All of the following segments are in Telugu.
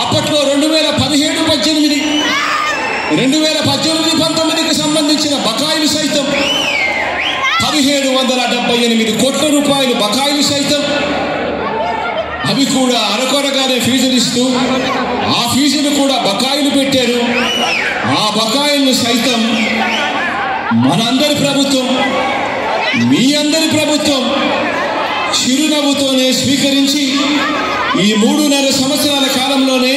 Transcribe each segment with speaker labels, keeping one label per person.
Speaker 1: అప్పట్లో రెండు వేల పదిహేడు పద్దెనిమిది రెండు వేల పద్దెనిమిది పంతొమ్మిదికి సంబంధించిన బకాయిలు సైతం పదిహేడు వందల డెబ్బై ఎనిమిది కోట్ల రూపాయలు బకాయిలు సైతం అవి కూడా అరకొరగానే ఫీజులు ఇస్తూ ఆ ఫీజులు కూడా బకాయిలు పెట్టారు ఆ బకాయిలను సైతం మనందరి ప్రభుత్వం మీ అందరి ప్రభుత్వం చిరునవ్వుతోనే స్వీకరించి ఈ మూడున్నర సంవత్సరాల కాలంలోనే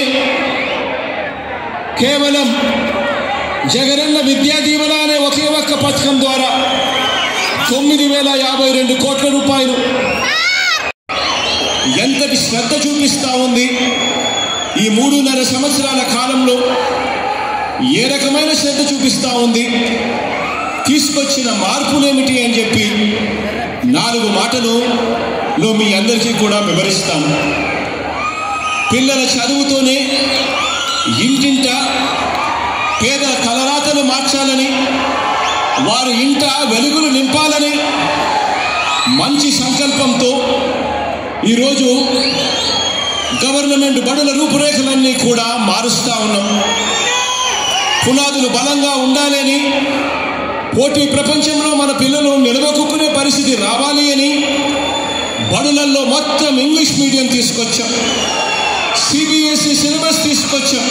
Speaker 1: కేవలం జగనన్న విద్యా దీవెన అనే ఒకే ఒక్క పథకం ద్వారా తొమ్మిది వేల యాభై రెండు కోట్ల రూపాయలు ఎంతటి శ్రద్ధ చూపిస్తా ఉంది ఈ మూడున్నర సంవత్సరాల కాలంలో ఏ రకమైన శ్రద్ధ చూపిస్తా ఉంది తీసుకొచ్చిన మార్పులేమిటి అని చెప్పి నాలుగు మాటలు లో మీ అందరికీ కూడా వివరిస్తాను పిల్లల చదువుతోనే ఇంటింట పేదల తలరాతలు మార్చాలని వారి ఇంట వెలుగులు నింపాలని మంచి సంకల్పంతో ఈరోజు గవర్నమెంట్ బడుల రూపురేఖలన్నీ కూడా మారుస్తా ఉన్నాం పునాదులు బలంగా ఉండాలని పోటీ ప్రపంచంలో మన పిల్లలు నిలదొక్కునే పరిస్థితి రావాలి అని బడులల్లో మొత్తం ఇంగ్లీష్ మీడియం తీసుకొచ్చాం సిబిఎస్ఈ సిలబస్ తీసుకొచ్చాం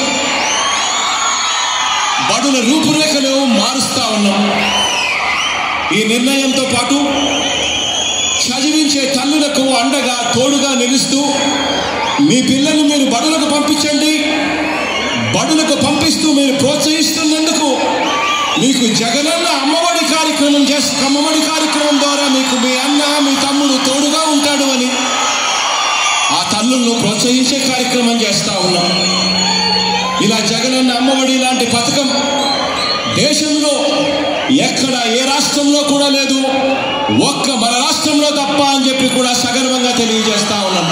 Speaker 1: బడుల రూపురేఖలు మారుస్తా ఉన్నాం ఈ నిర్ణయంతో పాటు చదివించే తల్లులకు అండగా తోడుగా నిలుస్తూ మీ పిల్లల్ని మీరు బడులకు పంపించండి బడులకు పంపిస్తూ మీరు ప్రోత్సహిస్తున్నందుకు మీకు జగనన్న అమ్మఒడి కార్యక్రమం చేసి అమ్మఒడి కార్యక్రమం ద్వారా మీకు మీ అన్న మీ తమ్ముడు తోడుగా ఉంటాడు అని ఆ తల్లులను ప్రోత్సహించే కార్యక్రమం చేస్తా ఉన్నాం ఇలా జగనన్న అమ్మఒడి లాంటి పథకం దేశంలో ఎక్కడ ఏ రాష్ట్రంలో కూడా లేదు ఒక్క మన రాష్ట్రంలో తప్ప అని చెప్పి కూడా సగర్వంగా తెలియజేస్తా ఉన్నాం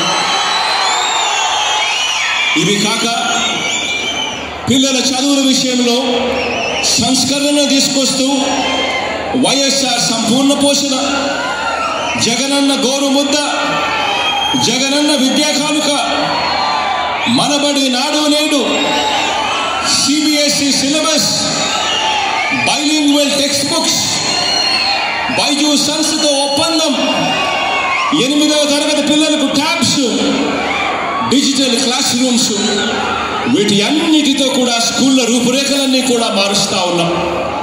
Speaker 1: ఇవి కాక పిల్లల చదువుల విషయంలో సంస్కరణలు తీసుకొస్తూ వైఎస్ఆర్ సంపూర్ణ పోషణ జగనన్న గోరు ముద్ద జగనన్న విద్యా కానుక మనబడి నాడు నేడు CBSE syllabus bilingual textbooks Byju సంస్థతో ఒప్పందం ఎనిమిదవ తరగతి పిల్లలకు ట్యాబ్స్ డిజిటల్ క్లాస్ రూమ్స్ వీటి అన్నిటితో కూడా స్కూళ్ళ రూపురేఖలన్నీ కూడా మారుస్తా ఉన్నాం